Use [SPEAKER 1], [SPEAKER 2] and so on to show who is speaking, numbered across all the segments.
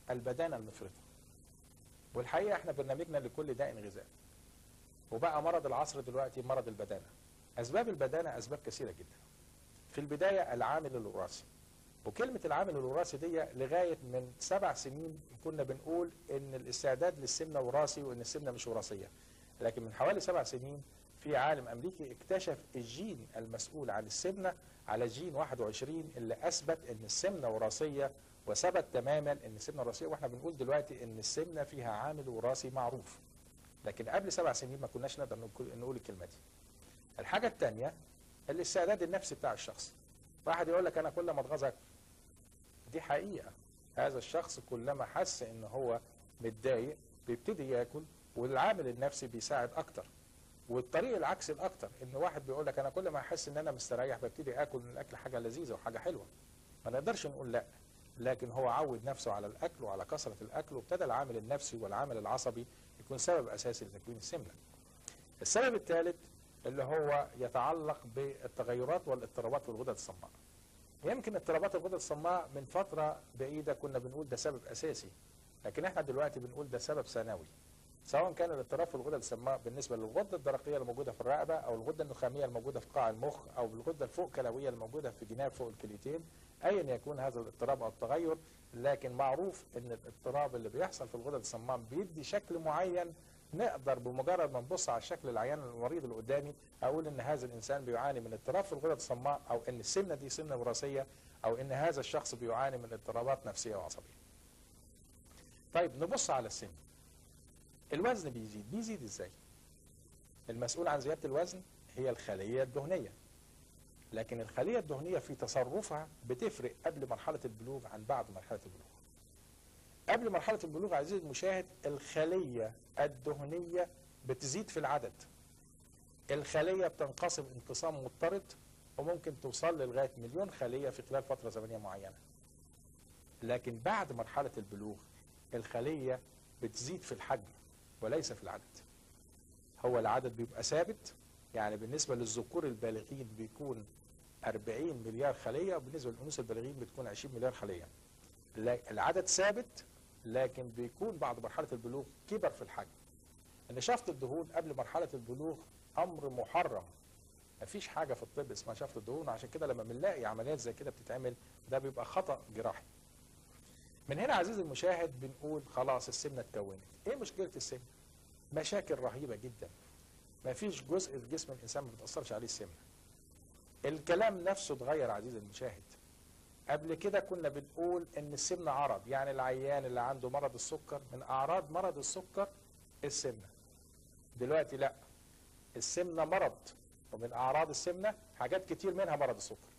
[SPEAKER 1] البدانه المفرطه والحقيقه احنا برنامجنا لكل داء غذائي وبقى مرض العصر دلوقتي مرض البدانه اسباب البدانه اسباب كثيره جدا في البدايه العامل الوراثي وكلمه العامل الوراثي دي لغايه من سبع سنين كنا بنقول ان الاستعداد للسمنه وراثي وان السمنه مش وراثيه لكن من حوالي سبع سنين في عالم امريكي اكتشف الجين المسؤول عن السمنه على جين 21 اللي اثبت ان السمنه وراثيه وثبت تماما ان السمنه وراثيه واحنا بنقول دلوقتي ان السمنه فيها عامل وراثي معروف لكن قبل سبع سنين ما كناش نقدر نقول الكلمه دي. الحاجه الثانيه الاستعداد النفسي بتاع الشخص. واحد يقول لك انا كل ما اتغاظ اكل. دي حقيقه هذا الشخص كلما حس ان هو متضايق بيبتدي ياكل والعامل النفسي بيساعد اكتر. والطريق العكسي الاكتر ان واحد بيقول لك انا كل ما احس ان انا مستريح ببتدي اكل من الاكل حاجه لذيذه وحاجه حلوه. ما نقدرش نقول لا لكن هو عود نفسه على الاكل وعلى كثره الاكل وابتدى العامل النفسي والعامل العصبي يكون سبب اساسي لتكوين السمنه. السبب الثالث اللي هو يتعلق بالتغيرات والاضطرابات في الغدد الصماء. يمكن اضطرابات الغدد الصماء من فتره بعيده كنا بنقول ده سبب اساسي لكن احنا دلوقتي بنقول ده سبب ثانوي. سواء كان الاضطراب في الغدد الصماء بالنسبه للغده الدرقيه الموجوده في الرقبه او الغده النخاميه الموجوده في قاع المخ او الغده الفوق كلويه الموجوده في جناب فوق الكليتين ايا يكون هذا الاضطراب او التغير لكن معروف ان الاضطراب اللي بيحصل في الغدد الصماء بيدي شكل معين نقدر بمجرد ما نبص على شكل العيان المريض اللي قدامي اقول ان هذا الانسان بيعاني من اضطراب في الغدد الصماء او ان السمنه دي سمنه وراثيه او ان هذا الشخص بيعاني من اضطرابات نفسيه وعصبيه. طيب نبص على السن. الوزن بيزيد، بيزيد ازاي؟ المسؤول عن زياده الوزن هي الخليه الدهنيه. لكن الخليه الدهنيه في تصرفها بتفرق قبل مرحله البلوغ عن بعد مرحله البلوغ. قبل مرحله البلوغ عزيزي المشاهد الخليه الدهنيه بتزيد في العدد. الخليه بتنقسم انقسام مضطرد وممكن توصل لغايه مليون خليه في خلال فتره زمنيه معينه. لكن بعد مرحله البلوغ الخليه بتزيد في الحجم وليس في العدد. هو العدد بيبقى ثابت يعني بالنسبه للذكور البالغين بيكون 40 مليار خليه وبالنسبه للانوث البالغين بتكون 20 مليار خليه. العدد ثابت لكن بيكون بعد مرحله البلوغ كبر في الحجم. نشافه الدهون قبل مرحله البلوغ امر محرم. مفيش حاجه في الطب اسمها شفط الدهون وعشان كده لما بنلاقي عمليات زي كده بتتعمل ده بيبقى خطا جراحي. من هنا عزيزي المشاهد بنقول خلاص السمنه اتكونت. ايه مشكله السمنه؟ مشاكل رهيبه جدا. مفيش جزء في جسم الانسان ما بتاثرش عليه السمنه. الكلام نفسه اتغير عزيزي المشاهد. قبل كده كنا بنقول ان السمنه عرض يعني العيان اللي عنده مرض السكر من اعراض مرض السكر السمنه. دلوقتي لا السمنه مرض ومن اعراض السمنه حاجات كتير منها مرض السكر.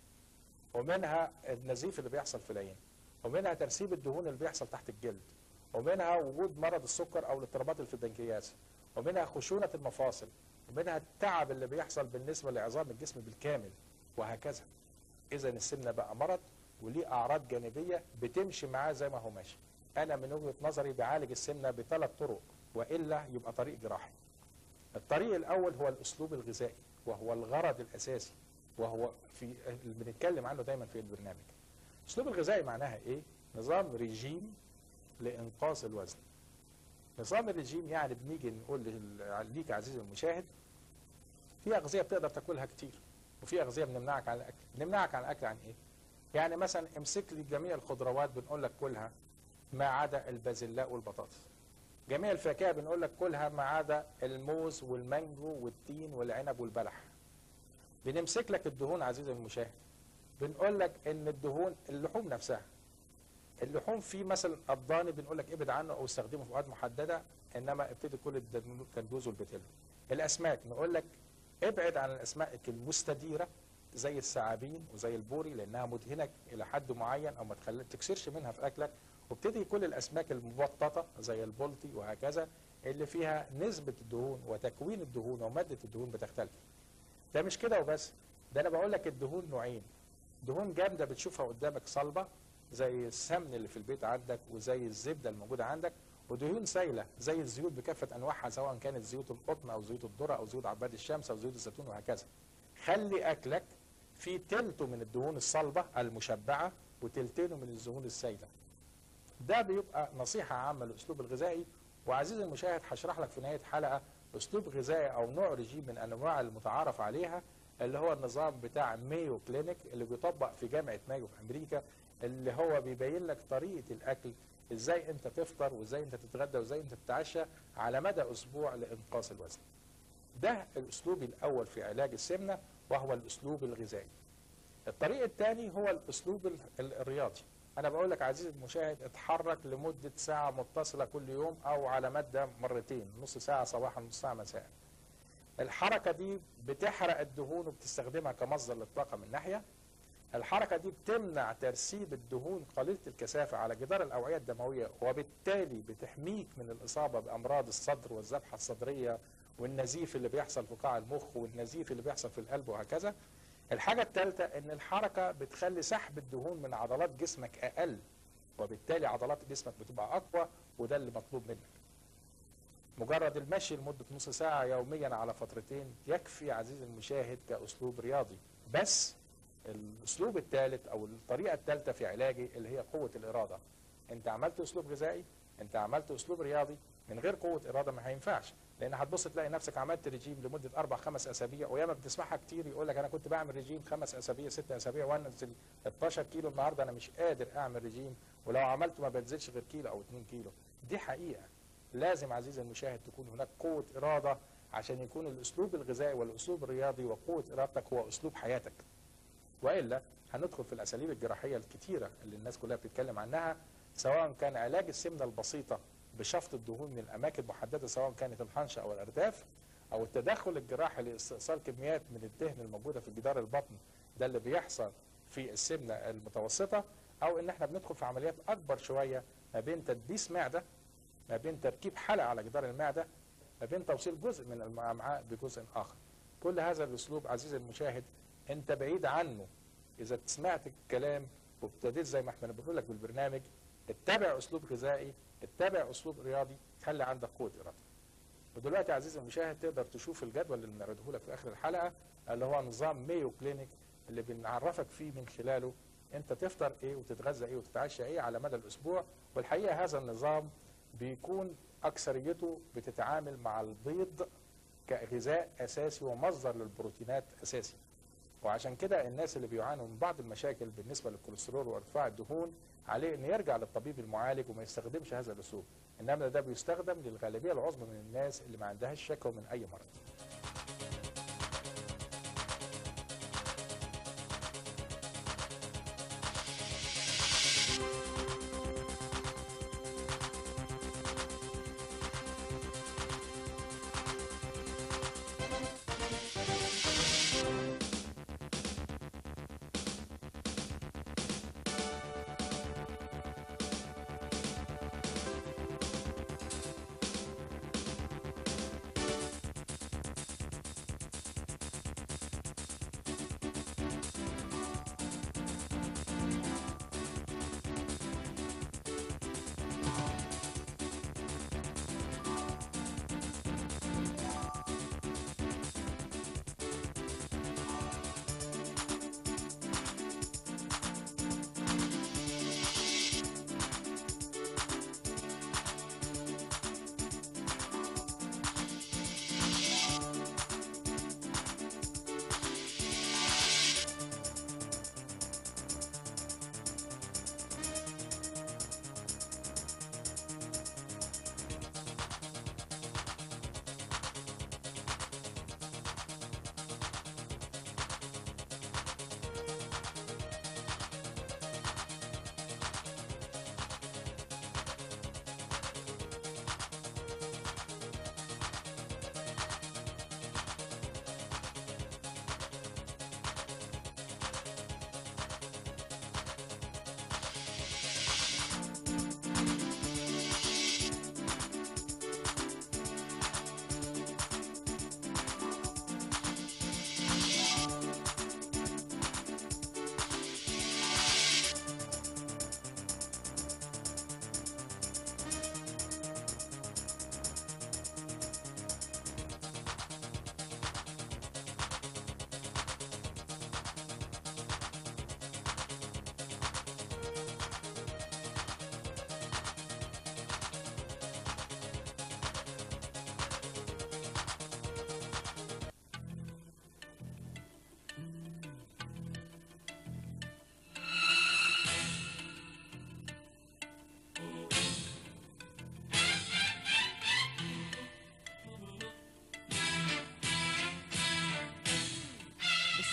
[SPEAKER 1] ومنها النزيف اللي بيحصل في العين. ومنها ترسيب الدهون اللي بيحصل تحت الجلد. ومنها وجود مرض السكر او الاضطرابات اللي في البنكرياس. ومنها خشونه المفاصل. ومنها التعب اللي بيحصل بالنسبه لعظام الجسم بالكامل وهكذا. اذا السمنه بقى مرض وليه اعراض جانبيه بتمشي معاه زي ما هو ماشي. انا من وجهه نظري بعالج السمنه بثلاث طرق والا يبقى طريق جراحي. الطريق الاول هو الاسلوب الغذائي وهو الغرض الاساسي وهو في اللي بنتكلم عنه دايما في البرنامج. الاسلوب الغذائي معناها ايه؟ نظام ريجيم لانقاص الوزن. نظام الرجيم يعني بنيجي نقول ليك عزيزي المشاهد في اغذيه بتقدر تاكلها كتير وفي اغذيه بنمنعك عن الاكل بنمنعك عن الاكل عن ايه يعني مثلا امسك لي جميع الخضروات بنقول لك كلها ما عدا البازلاء والبطاطس جميع الفاكهه بنقول لك كلها ما عدا الموز والمانجو والتين والعنب والبلح بنمسك لك الدهون عزيزي المشاهد بنقول لك ان الدهون اللحوم نفسها اللحوم في مثلا الضاني بنقول لك ابعد عنه او استخدمه في اوقات محدده انما ابتدي كل الكندوز والبتلو الاسماك نقول لك ابعد عن الاسماك المستديره زي الثعابين وزي البوري لانها مدهنه الى حد معين او ما تكسرش منها في اكلك وابتدي كل الاسماك المبططه زي البلطي وهكذا اللي فيها نسبه الدهون وتكوين الدهون وماده الدهون بتختلف ده مش كده وبس ده انا بقول لك الدهون نوعين دهون جامده بتشوفها قدامك صلبه زي السمن اللي في البيت عندك وزي الزبده الموجوده عندك ودهون سائله زي الزيوت بكافه انواعها سواء كانت زيوت القطن او زيوت الذره او زيوت عباد الشمس او زيوت الزيتون وهكذا. خلي اكلك في تلته من الدهون الصلبه المشبعه وتلتينه من الدهون السائله. ده بيبقى نصيحه عامه للاسلوب الغذائي وعزيزي المشاهد هشرح لك في نهايه حلقه اسلوب غذائي او نوع رجيم من انواع المتعارف عليها اللي هو النظام بتاع مايو كلينيك اللي بيطبق في جامعه مايو في امريكا اللي هو بيبين لك طريقه الاكل ازاي انت تفطر وازاي انت تتغدى وازاي انت تتعشى على مدى اسبوع لانقاص الوزن. ده الاسلوب الاول في علاج السمنه وهو الاسلوب الغذائي. الطريق الثاني هو الاسلوب ال- ال- الرياضي. انا بقول لك عزيزي المشاهد اتحرك لمده ساعه متصله كل يوم او على مده مرتين نص ساعه صباحا نص ساعه مساء. الحركه دي بتحرق الدهون وبتستخدمها كمصدر للطاقه من ناحيه الحركه دي بتمنع ترسيب الدهون قليله الكثافه على جدار الاوعيه الدمويه وبالتالي بتحميك من الاصابه بامراض الصدر والذبحه الصدريه والنزيف اللي بيحصل في قاع المخ والنزيف اللي بيحصل في القلب وهكذا الحاجه الثالثه ان الحركه بتخلي سحب الدهون من عضلات جسمك اقل وبالتالي عضلات جسمك بتبقى اقوى وده اللي مطلوب منك مجرد المشي لمدة نص ساعة يوميا على فترتين يكفي عزيزي المشاهد كأسلوب رياضي بس الأسلوب الثالث أو الطريقة الثالثة في علاجي اللي هي قوة الإرادة أنت عملت أسلوب غذائي أنت عملت أسلوب رياضي من غير قوة إرادة ما هينفعش لأن هتبص تلاقي نفسك عملت رجيم لمدة أربع خمس أسابيع وياما بتسمعها كتير يقول لك أنا كنت بعمل رجيم خمس أسابيع ست أسابيع وأنزل 12 كيلو النهاردة أنا مش قادر أعمل رجيم ولو عملته ما بنزلش غير كيلو أو 2 كيلو دي حقيقة لازم عزيزي المشاهد تكون هناك قوة إرادة عشان يكون الأسلوب الغذائي والأسلوب الرياضي وقوة إرادتك هو أسلوب حياتك وإلا هندخل في الأساليب الجراحية الكتيرة اللي الناس كلها بتتكلم عنها سواء كان علاج السمنة البسيطة بشفط الدهون من الأماكن المحددة سواء كانت الحنشة أو الأرداف أو التدخل الجراحي لاستئصال كميات من الدهن الموجودة في جدار البطن ده اللي بيحصل في السمنة المتوسطة أو إن إحنا بندخل في عمليات أكبر شوية ما بين تدبيس معدة ما بين تركيب حلقة على جدار المعدة ما بين توصيل جزء من الأمعاء بجزء آخر كل هذا الأسلوب عزيزي المشاهد أنت بعيد عنه إذا سمعت الكلام وابتديت زي ما احنا بنقول لك بالبرنامج اتبع أسلوب غذائي اتبع أسلوب رياضي خلي عندك قوة إرادة ودلوقتي عزيزي المشاهد تقدر تشوف الجدول اللي بنعرضه لك في آخر الحلقة اللي هو نظام مايو كلينيك اللي بنعرفك فيه من خلاله انت تفطر ايه وتتغذى ايه وتتعشى ايه على مدى الاسبوع والحقيقه هذا النظام بيكون اكثريته بتتعامل مع البيض كغذاء اساسي ومصدر للبروتينات اساسي وعشان كده الناس اللي بيعانوا من بعض المشاكل بالنسبه للكوليسترول وارتفاع الدهون عليه ان يرجع للطبيب المعالج وما يستخدمش هذا الاسلوب انما ده بيستخدم للغالبيه العظمى من الناس اللي ما عندهاش شكوى من اي مرض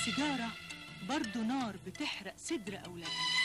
[SPEAKER 2] السيجارة برضو نار بتحرق صدر أولادنا